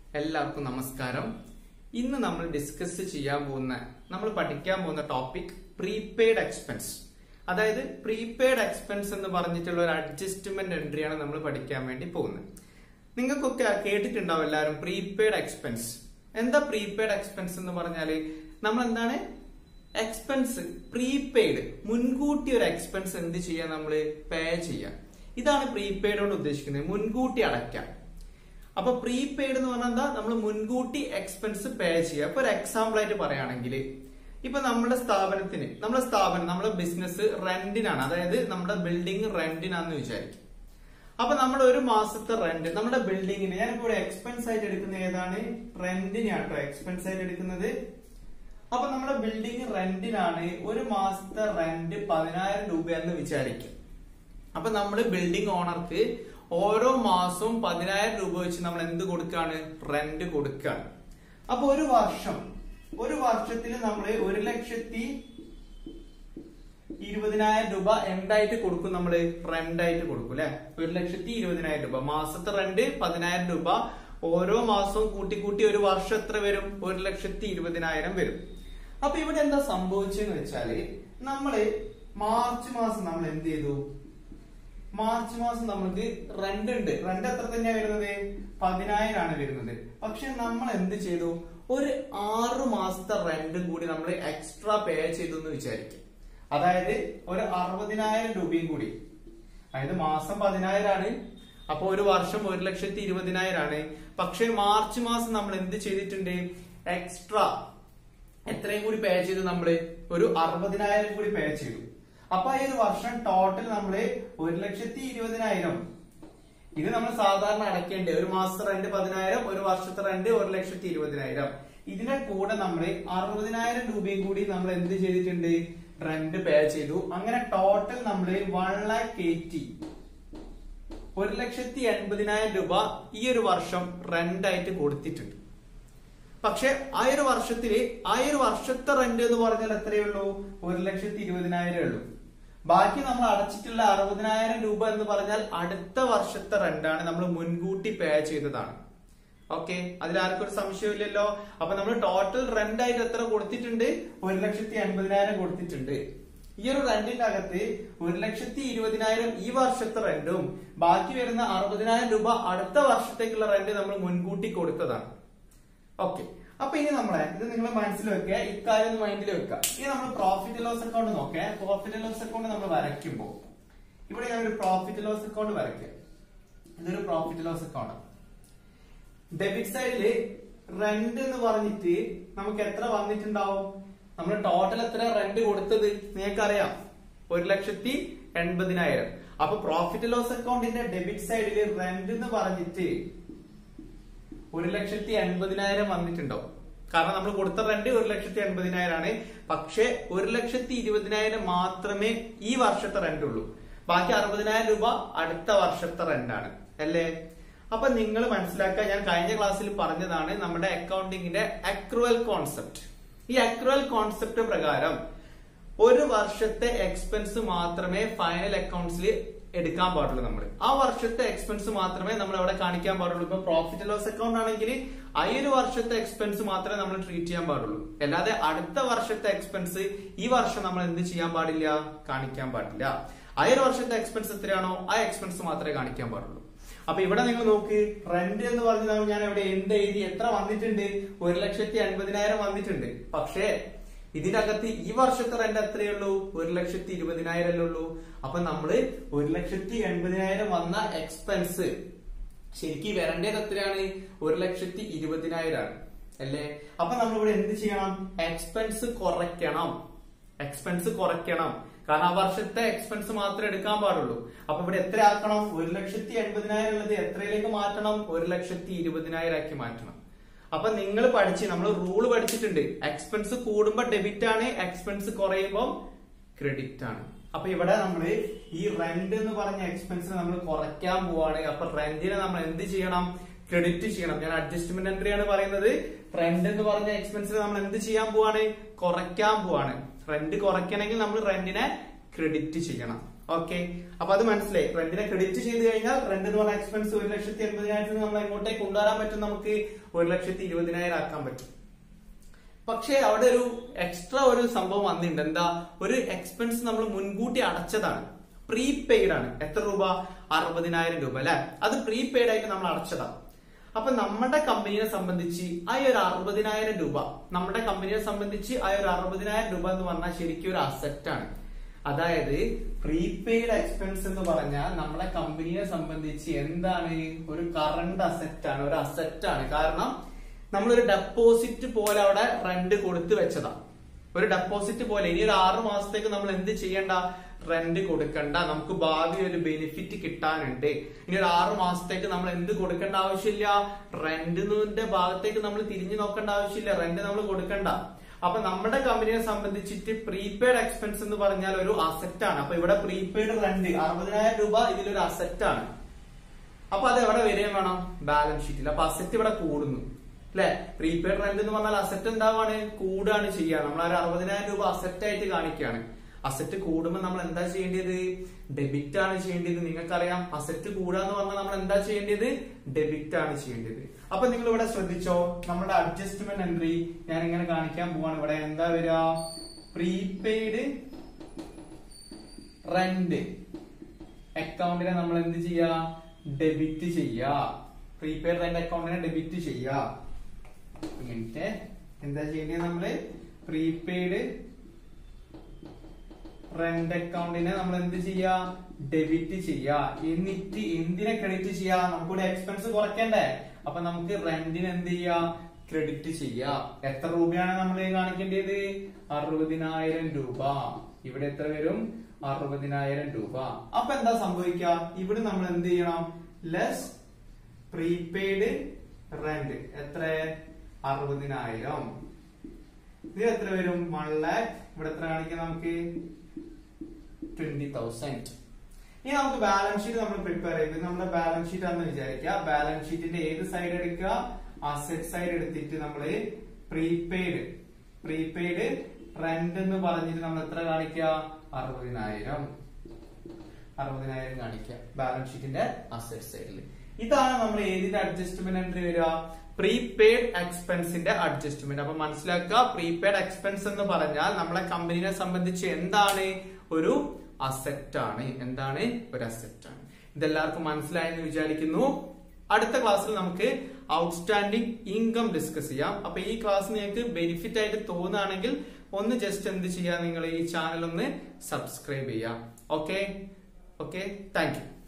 എല്ലാവർക്കും നമസ്കാരം ഇന്ന് നമ്മൾ ഡിസ്കസ് ചെയ്യാൻ പോകുന്ന നമ്മൾ പഠിക്കാൻ പോകുന്ന ടോപ്പിക് പ്രീപെയ്ഡ് എക്സ്പെൻസ് അതായത് പ്രീപെയ്ഡ് എക്സ്പെൻസ് എന്ന് പറഞ്ഞിട്ടുള്ള ഒരു അഡ്ജസ്റ്റ്മെന്റ് എൻട്രിയാണ് നമ്മൾ പഠിക്കാൻ വേണ്ടി പോകുന്നത് നിങ്ങൾക്കൊക്കെ കേട്ടിട്ടുണ്ടാവും എല്ലാവരും പ്രീപെയ്ഡ് എക്സ്പെൻസ് എന്താ പ്രീപെയ്ഡ് എക്സ്പെൻസ് എന്ന് പറഞ്ഞാല് നമ്മൾ എന്താണ് എക്സ്പെൻസ് പ്രീപെയ്ഡ് മുൻകൂട്ടി ഒരു എക്സ്പെൻസ് എന്ത് ചെയ്യാൻ നമ്മൾ പേ ചെയ്യാം ഇതാണ് പ്രീപെയ്ഡ് കൊണ്ട് ഉദ്ദേശിക്കുന്നത് മുൻകൂട്ടി അടയ്ക്കാം അപ്പൊ പ്രീപെയ്ഡ് എന്ന് പറഞ്ഞാൽ എന്താ നമ്മൾ മുൻകൂട്ടി എക്സ്പെൻസ് പേ ചെയ്യുക ഇപ്പൊ ഒരു എക്സാമ്പിൾ ആയിട്ട് പറയുകയാണെങ്കിൽ ഇപ്പൊ നമ്മുടെ സ്ഥാപനത്തിന് നമ്മുടെ സ്ഥാപനം നമ്മുടെ ബിസിനസ് റെന്റിനാണ് അതായത് നമ്മുടെ ബിൽഡിംഗ് റെന്റിനാന്ന് വിചാരിക്കും അപ്പൊ നമ്മുടെ ഒരു മാസത്തെ റെന്റ് നമ്മുടെ ബിൽഡിങ്ങിന് ഞാനിപ്പോ ഇവിടെ എക്സ്പെൻസ് ആയിട്ട് എടുക്കുന്ന ഏതാണ് റെന്റിനാണ് കേട്ടോ എക്സ്പെൻസ് ആയിട്ട് എടുക്കുന്നത് അപ്പൊ നമ്മുടെ ബിൽഡിംഗ് റെന്റിനാണ് ഒരു മാസത്തെ റെന്റ് പതിനായിരം രൂപയെന്ന് വിചാരിക്കും അപ്പൊ നമ്മള് ബിൽഡിംഗ് ഓണർക്ക് ഓരോ മാസവും പതിനായിരം രൂപ വെച്ച് നമ്മൾ എന്ത് കൊടുക്കാണ് റെന്റ് കൊടുക്കാണ് അപ്പൊ ഒരു വർഷം ഒരു വർഷത്തിൽ നമ്മൾ ഒരു ലക്ഷത്തി ഇരുപതിനായിരം രൂപ എന്തായിട്ട് കൊടുക്കും നമ്മള് റെന്റ് ആയിട്ട് കൊടുക്കും അല്ലെ ഒരു ലക്ഷത്തി ഇരുപതിനായിരം രൂപ മാസത്തെ റെന്റ് പതിനായിരം രൂപ ഓരോ മാസവും കൂട്ടി കൂട്ടി ഒരു വർഷം എത്ര വരും ഒരു ലക്ഷത്തി ഇരുപതിനായിരം വരും അപ്പൊ ഇവിടെ എന്താ സംഭവിച്ചെന്ന് വെച്ചാല് നമ്മള് മാർച്ച് മാസം നമ്മൾ എന്ത് ചെയ്തു മാർച്ച് മാസം നമുക്ക് റെന്റ് ഉണ്ട് റെന്റ് എത്ര തന്നെയാ വരുന്നത് പതിനായിരം ആണ് വരുന്നത് പക്ഷെ നമ്മൾ എന്ത് ചെയ്തു ഒരു ആറു മാസത്തെ റെന്റും കൂടി നമ്മൾ എക്സ്ട്രാ പേ ചെയ്തു എന്ന് വിചാരിക്കും അതായത് ഒരു അറുപതിനായിരം രൂപയും കൂടി അതായത് മാസം പതിനായിരം ആണ് അപ്പൊ ഒരു വർഷം ഒരു ലക്ഷത്തി ഇരുപതിനായിരം ആണ് പക്ഷെ മാർച്ച് മാസം നമ്മൾ എന്ത് ചെയ്തിട്ടുണ്ട് എക്സ്ട്രാ എത്രയും കൂടി പേ ചെയ്തു നമ്മള് ഒരു അറുപതിനായിരം കൂടി പേ ചെയ്തു അപ്പൊ ഈ ഒരു വർഷം ടോട്ടൽ നമ്മള് ഒരു ലക്ഷത്തി ഇരുപതിനായിരം ഇത് നമ്മൾ സാധാരണ അടയ്ക്കേണ്ടത് ഒരു മാസത്തെ റെന്റ് പതിനായിരം ഒരു വർഷത്തെ റെന്റ് ഒരു ലക്ഷത്തി ഇരുപതിനായിരം ഇതിന്റെ കൂടെ നമ്മൾ അറുപതിനായിരം രൂപയും കൂടി നമ്മൾ എന്ത് ചെയ്തിട്ടുണ്ട് റെന്റ് പേ ചെയ്തു അങ്ങനെ ടോട്ടൽ നമ്മൾ വൺ ലാക്ക് എയ്റ്റി ഒരു ലക്ഷത്തി എൺപതിനായിരം രൂപ ഈ ഒരു വർഷം റെന്റ് ആയിട്ട് കൊടുത്തിട്ടുണ്ട് പക്ഷെ ആ ഒരു വർഷത്തില് ആ ഒരു വർഷത്തെ റെന്റ് എന്ന് പറഞ്ഞാൽ എത്രയേ ഉള്ളൂ ഒരു ലക്ഷത്തി ഇരുപതിനായിരം ഉള്ളൂ ബാക്കി നമ്മൾ അടച്ചിട്ടുള്ള അറുപതിനായിരം രൂപ എന്ന് പറഞ്ഞാൽ അടുത്ത വർഷത്തെ റെന്റാണ് നമ്മൾ മുൻകൂട്ടി പേ ചെയ്തതാണ് ഓക്കെ അതിൽ ആർക്കും ഒരു സംശയമില്ലല്ലോ അപ്പൊ നമ്മൾ ടോട്ടൽ റെന്റ് ആയിട്ട് എത്ര കൊടുത്തിട്ടുണ്ട് ഒരു ലക്ഷത്തി എൺപതിനായിരം കൊടുത്തിട്ടുണ്ട് ഈ ഒരു റെന്റിന്റെ അകത്ത് ഒരു ലക്ഷത്തി ഇരുപതിനായിരം ഈ വർഷത്തെ റെന്റും ബാക്കി വരുന്ന അറുപതിനായിരം രൂപ അടുത്ത വർഷത്തേക്കുള്ള റെന്റ് നമ്മൾ മുൻകൂട്ടി കൊടുത്തതാണ് ഓക്കെ അപ്പൊ ഇനി നമ്മളെ ഇത് നിങ്ങൾ മനസ്സിൽ വെക്കുക ഇക്കാര്യം മൈൻഡിൽ വെക്കുക ഇനി നമ്മൾ പ്രോഫിറ്റ് ലോസ് അക്കൗണ്ട് നോക്കേ പ്രോഫിറ്റ് ലോസ് അക്കൗണ്ട് നമ്മൾ വരയ്ക്കുമ്പോ ഇവിടെ ഞാൻ ഒരു പ്രോഫിറ്റ് ലോസ് അക്കൗണ്ട് വരയ്ക്കുക ഇതൊരു പ്രോഫിറ്റ് ലോസ് അക്കൗണ്ട് ഡെബിറ്റ് സൈഡില് റെന്റ് എന്ന് പറഞ്ഞിട്ട് നമുക്ക് എത്ര വന്നിട്ടുണ്ടാവും നമ്മൾ ടോട്ടൽ എത്ര റെന്റ് കൊടുത്തത് നിങ്ങൾക്കറിയാം ഒരു ലക്ഷത്തി എൺപതിനായിരം അപ്പൊ പ്രോഫിറ്റ് ലോസ് അക്കൗണ്ടിന്റെ ഡെബിറ്റ് സൈഡില് റെന്റ് എന്ന് പറഞ്ഞിട്ട് ഒരു ലക്ഷത്തി എൺപതിനായിരം വന്നിട്ടുണ്ടോ കാരണം നമ്മൾ കൊടുത്ത റെന്റ് ഒരു ലക്ഷത്തി എൺപതിനായിരം ആണ് പക്ഷെ ഒരു ലക്ഷത്തി ഇരുപതിനായിരം മാത്രമേ ഈ വർഷത്തെ റെന്റ് ഉള്ളൂ ബാക്കി അറുപതിനായിരം രൂപ അടുത്ത വർഷത്തെ റെന്റാണ് അല്ലേ അപ്പൊ നിങ്ങൾ മനസ്സിലാക്കുക ഞാൻ കഴിഞ്ഞ ക്ലാസ്സിൽ പറഞ്ഞതാണ് നമ്മുടെ അക്കൗണ്ടിങ്ങിന്റെ അക്രുവൽ കോൺസെപ്റ്റ് ഈ അക്രുവൽ കോൺസെപ്റ്റ് പ്രകാരം ഒരു വർഷത്തെ എക്സ്പെൻസ് മാത്രമേ ഫൈനൽ അക്കൗണ്ട്സിൽ എടുക്കാൻ പാടുള്ളൂ നമ്മൾ ആ വർഷത്തെ എക്സ്പെൻസ് മാത്രമേ നമ്മൾ അവിടെ കാണിക്കാൻ പാടുള്ളൂ ഇപ്പൊ പ്രോഫിറ്റ് ലോസ് അക്കൗണ്ട് ആണെങ്കിൽ ആ ഒരു വർഷത്തെ എക്സ്പെൻസ് മാത്രമേ നമ്മൾ ട്രീറ്റ് ചെയ്യാൻ പാടുള്ളൂ അല്ലാതെ അടുത്ത വർഷത്തെ എക്സ്പെൻസ് ഈ വർഷം നമ്മൾ എന്ത് ചെയ്യാൻ പാടില്ല കാണിക്കാൻ പാടില്ല ആ ഒരു വർഷത്തെ എക്സ്പെൻസ് എത്രയാണോ ആ എക്സ്പെൻസ് മാത്രമേ കാണിക്കാൻ പാടുള്ളൂ അപ്പൊ ഇവിടെ നിങ്ങൾ നോക്ക് റെന്റ് എന്ന് പറഞ്ഞാൽ ഞാൻ ഇവിടെ എന്ത് എഴുതി എത്ര വന്നിട്ടുണ്ട് ഒരു ലക്ഷത്തി അൻപതിനായിരം വന്നിട്ടുണ്ട് പക്ഷേ ഇതിനകത്ത് ഈ വർഷത്തെ റെന്റ് എത്രയുള്ളൂ ഒരു ലക്ഷത്തി ഇരുപതിനായിരം ഉള്ളൂ അപ്പൊ നമ്മള് ഒരു ലക്ഷത്തി എൺപതിനായിരം വന്ന എക്സ്പെൻസ് ശരിക്കും വരേണ്ടത് എത്രയാണ് ഒരു ലക്ഷത്തി ഇരുപതിനായിരമാണ് അല്ലേ അപ്പൊ നമ്മൾ ഇവിടെ എന്ത് ചെയ്യണം എക്സ്പെൻസ് കുറയ്ക്കണം എക്സ്പെൻസ് കുറയ്ക്കണം കാരണം ആ വർഷത്തെ എക്സ്പെൻസ് മാത്രമേ എടുക്കാൻ പാടുള്ളൂ അപ്പൊ ഇവിടെ എത്ര ആക്കണം ഒരു ലക്ഷത്തി എൺപതിനായിരം ഉള്ളത് എത്രയിലേക്ക് മാറ്റണം ഒരു ലക്ഷത്തി ഇരുപതിനായിരം ആക്കി മാറ്റണം അപ്പൊ നിങ്ങൾ പഠിച്ച് നമ്മൾ റൂള് പഠിച്ചിട്ടുണ്ട് എക്സ്പെൻസ് കൂടുമ്പോ ഡെബിറ്റ് ആണ് എക്സ്പെൻസ് കുറയുമ്പോൾ ക്രെഡിറ്റ് ആണ് അപ്പൊ ഇവിടെ നമ്മൾ ഈ റെന്റ് എന്ന് പറഞ്ഞ എക്സ്പെൻസ് നമ്മൾ കുറയ്ക്കാൻ പോവാണ് അപ്പൊ റെന്റിനെ നമ്മൾ എന്ത് ചെയ്യണം ക്രെഡിറ്റ് ചെയ്യണം ഞാൻ അഡ്ജസ്റ്റ്മെന്റ് എൻട്രി ആണ് പറയുന്നത് റെന്റ് എന്ന് പറഞ്ഞ എക്സ്പെൻസിന് നമ്മൾ എന്ത് ചെയ്യാൻ പോവാണ് കുറയ്ക്കാൻ പോവാണ് റെന്റ് കുറയ്ക്കണമെങ്കിൽ നമ്മൾ റെന്റിനെ ക്രെഡിറ്റ് ചെയ്യണം ഓക്കെ അപ്പൊ അത് മനസ്സിലായി റെന്റിനെ ക്രെഡിറ്റ് ചെയ്ത് കഴിഞ്ഞാൽ റെന്റ് എന്ന് പറഞ്ഞ എക്സ്പെൻസ് ഒരു ലക്ഷത്തി എൺപതിനായിരത്തിന് നമ്മൾ എങ്ങോട്ടേക്ക് കൊണ്ടുവരാൻ പറ്റും നമുക്ക് ഒരു ലക്ഷത്തി ഇരുപതിനായിരം ആക്കാൻ പറ്റും പക്ഷേ അവിടെ ഒരു എക്സ്ട്രാ ഒരു സംഭവം വന്നിട്ടുണ്ട് എന്താ ഒരു എക്സ്പെൻസ് നമ്മൾ മുൻകൂട്ടി അടച്ചതാണ് പ്രീപെയ്ഡ് ആണ് എത്ര രൂപ അറുപതിനായിരം രൂപ അല്ലെ അത് പ്രീപെയ്ഡ് ആയിട്ട് നമ്മൾ അടച്ചതാണ് അപ്പൊ നമ്മുടെ കമ്പനിയെ സംബന്ധിച്ച് ആ ഒരു അറുപതിനായിരം രൂപ നമ്മുടെ കമ്പനിയെ സംബന്ധിച്ച് ആ ഒരു അറുപതിനായിരം രൂപ എന്ന് പറഞ്ഞാൽ ശരിക്കും ഒരു അസറ്റ് ആണ് അതായത് പ്രീപെയ്ഡ് എക്സ്പെൻസ് എന്ന് പറഞ്ഞാൽ നമ്മളെ കമ്പനിയെ സംബന്ധിച്ച് എന്താണ് ഒരു കറണ്ട് അസറ്റ് ആണ് ഒരു അസറ്റ് ആണ് കാരണം നമ്മളൊരു ഡെപ്പോസിറ്റ് പോലെ അവിടെ റെന്റ് കൊടുത്തു വെച്ചതാ ഒരു ഡെപ്പോസിറ്റ് പോലെ ഇനി ഒരു ആറു മാസത്തേക്ക് നമ്മൾ എന്ത് ചെയ്യണ്ട റെന്റ് കൊടുക്കണ്ട നമുക്ക് ഭാവി ഒരു ബെനിഫിറ്റ് കിട്ടാനുണ്ട് ഇനി ഒരു ആറു മാസത്തേക്ക് നമ്മൾ എന്ത് കൊടുക്കേണ്ട ആവശ്യമില്ല റെന്റിന്റെ ഭാഗത്തേക്ക് നമ്മൾ തിരിഞ്ഞു നോക്കേണ്ട ആവശ്യമില്ല റെന്റ് നമ്മൾ കൊടുക്കണ്ട അപ്പൊ നമ്മുടെ കമ്പനിയെ സംബന്ധിച്ചിട്ട് പ്രീപെയ്ഡ് എക്സ്പെൻസ് എന്ന് പറഞ്ഞാൽ ഒരു അസറ്റ് ആണ് അപ്പൊ ഇവിടെ പ്രീപെയ്ഡ് റെന്റ് അറുപതിനായിരം രൂപ ഇതിലൊരു അസറ്റ് ആണ് അപ്പൊ അത് എവിടെ വരികയും വേണം ബാലൻസ് ഷീറ്റിൽ അപ്പൊ അസറ്റ് ഇവിടെ കൂടുന്നു അല്ലെ പ്രീപെയ്ഡ് റെന്റ് എന്ന് പറഞ്ഞാൽ അസറ്റ് എന്താവാണ് കൂടാണ് ചെയ്യുക നമ്മൾ ആ ഒരു അറുപതിനായിരം രൂപ അസറ്റ് ആയിട്ട് കാണിക്കുകയാണ് അസറ്റ് കൂടുമ്പോൾ നമ്മൾ എന്താ ചെയ്യേണ്ടത് ഡെബിറ്റ് ആണ് ചെയ്യേണ്ടത് നിങ്ങൾക്കറിയാം അസറ്റ് കൂടാന്ന് പറഞ്ഞാൽ നമ്മൾ എന്താ ചെയ്യേണ്ടത് ഡെബിറ്റ് ആണ് ചെയ്യേണ്ടത് അപ്പൊ നിങ്ങൾ ഇവിടെ ശ്രദ്ധിച്ചോ നമ്മുടെ അഡ്ജസ്റ്റ്മെന്റ് എൻട്രി ഞാൻ ഇങ്ങനെ കാണിക്കാൻ പോവാണ് ഇവിടെ എന്താ വരിക പ്രീപെയ്ഡ് റെന്റ് അക്കൗണ്ടിനെ നമ്മൾ എന്ത് ചെയ്യാ ഡെബിറ്റ് ചെയ്യാ പ്രീപെയ്ഡ് റെന്റ് അക്കൗണ്ടിനെ ഡെബിറ്റ് ചെയ്യാ മിനിറ്റ് എന്താ ചെയ്യേണ്ടത് നമ്മള് പ്രീപെയ്ഡ് റെന്റ് അക്കൗണ്ടിനെ നമ്മൾ എന്ത് ചെയ്യാ ഡെബിറ്റ് ചെയ്യാ എന്നിട്ട് എന്തിനെ ക്രെഡിറ്റ് ചെയ്യാ നമുക്കിവിടെ എക്സ്പെൻസ് കുറയ്ക്കണ്ടേ അപ്പൊ നമുക്ക് റെന്റിന് എന്ത് ചെയ്യാ ക്രെഡിറ്റ് ചെയ്യാ എത്ര രൂപയാണ് നമ്മൾ കാണിക്കേണ്ടത് അറുപതിനായിരം രൂപ ഇവിടെ എത്ര വരും അറുപതിനായിരം രൂപ അപ്പൊ എന്താ സംഭവിക്കുക ഇവിടെ നമ്മൾ എന്ത് ചെയ്യണം ലെസ് പ്രീപെയ്ഡ് റെന്റ് എത്ര അറുപതിനായിരം ഇത് എത്ര വരും വൺ ലാക്ക് ഇവിടെ എത്ര കാണിക്കാം നമുക്ക് ട്വന്റി തൗസൻഡ് ഇനി നമുക്ക് ബാലൻസ് ഷീറ്റ് നമ്മൾ പ്രിപ്പയർ ചെയ്ത് നമ്മുടെ ബാലൻസ് ഷീറ്റ് ആണെന്ന് വിചാരിക്കുക ബാലൻസ് ഷീറ്റിന്റെ ഏത് സൈഡ് എടുക്കുക അസെറ്റ് സൈഡ് എടുത്തിട്ട് നമ്മൾ പ്രീപെയ്ഡ് പ്രീപെയ്ഡ് റെന്റ് എന്ന് പറഞ്ഞിട്ട് നമ്മൾ എത്ര കാണിക്കുക അറുപതിനായിരം അറുപതിനായിരം കാണിക്കുക ബാലൻസ് ഷീറ്റിന്റെ അസെറ്റ് സൈഡിൽ ഇതാണ് നമ്മൾ ഏതിന്റെ അഡ്ജസ്റ്റ്മെന്റ് എൻട്രി വരിക പ്രീപെയ്ഡ് എക്സ്പെൻസിന്റെ അഡ്ജസ്റ്റ്മെന്റ് അപ്പൊ മനസ്സിലാക്കുക പ്രീപെയ്ഡ് എക്സ്പെൻസ് എന്ന് പറഞ്ഞാൽ നമ്മളെ കമ്പനിനെ സംബന്ധിച്ച് എന്താണ് ഒരു അസറ്റ് ആണ് എന്താണ് ഒരു അസറ്റ് ആണ് ഇതെല്ലാവർക്കും മനസ്സിലായെന്ന് വിചാരിക്കുന്നു അടുത്ത ക്ലാസ്സിൽ നമുക്ക് ഔട്ട്സ്റ്റാൻഡിംഗ് ഇൻകം ഡിസ്കസ് ചെയ്യാം അപ്പൊ ഈ ക്ലാസ് നിങ്ങൾക്ക് ബെനിഫിറ്റ് ആയിട്ട് തോന്നുകയാണെങ്കിൽ ഒന്ന് ജസ്റ്റ് എന്ത് ചെയ്യാം നിങ്ങൾ ഈ ചാനൽ ഒന്ന് സബ്സ്ക്രൈബ് ചെയ്യാം ഓക്കെ ഓക്കെ താങ്ക് യു